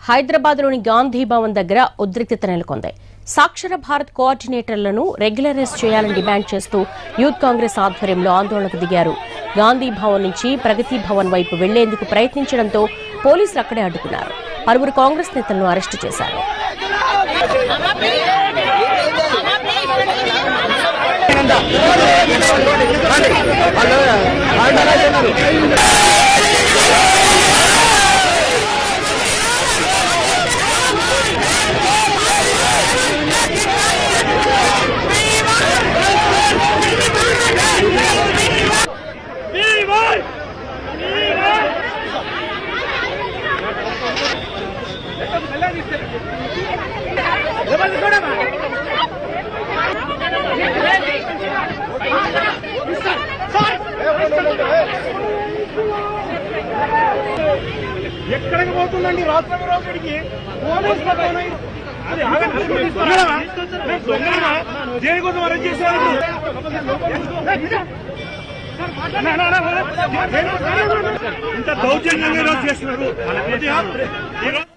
హైదరాబాద్లోని గాంధీ భవన్ దగ్గర ఉద్రిక్తత నెలకొంది సాక్షర భారత్ కోఆర్డినేటర్లను రెగ్యులరైజ్ చేయాలని డిమాండ్ చేస్తూ యూత్ కాంగ్రెస్ ఆధ్వర్యంలో ఆందోళనకు దిగారు గాంధీ భవన్ నుంచి ప్రగతి భవన్ వైపు వెళ్లేందుకు ప్రయత్నించడంతో పోలీసులు అక్కడే అడ్డుకున్నారు పలువురు కాంగ్రెస్ నేతలను అరెస్టు చేశారు ఎక్కడికి పోతుందండి రాష్ట్ర విరోధుడికి పోలీసుల పైన అది ఆగండి. దొంగలమా? మేము దొంగలమా? దేనికోసం అరెస్ట్ చేశారు నా, నా, నా, నా. దేనికోసం? ఇంత దౌర్జన్యంగా ఈరోజు చేస్తున్నారు ఈరోజు